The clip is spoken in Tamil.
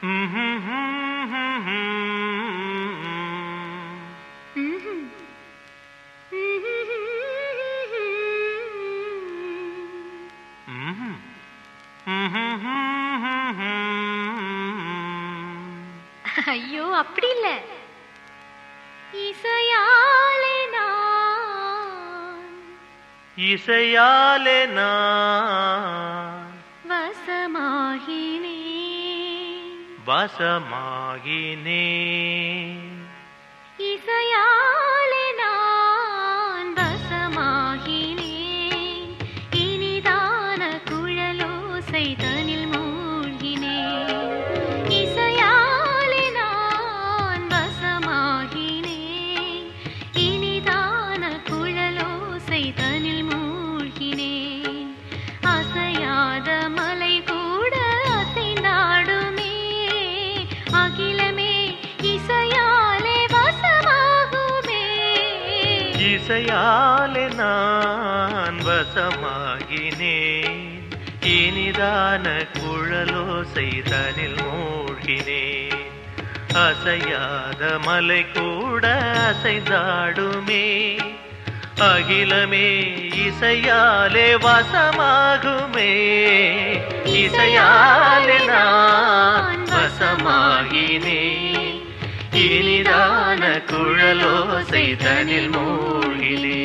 ஐயோ அப்படி இல்ல இசையாலே நான் இசையாலே நான் வசமாகினேன் வசமாகினே இசையாலே நான் வசமாகினேன் இனிதான குழலோசை தனில் மூழ்கினேன் இசையாலே நான் வசமாகினேன் இனிதான குழலோசை தனில் மூழ்கினேன் அசையாத மலை கூட அசைந்தாடுமே அகிலமே இசையாலே வசமாகுமே இசையாலே நான் வசமாகினேன் இனிதான குழலோசை தனில் மூழ்கினேன் அசையாத மலை கூட அசைந்தாடுமே அகிலமே இசையாலே வசமாகுமே இசையாலே நான் வசமாகினேன் இனிதான குழலோசை தனில் மூழ்கினேன்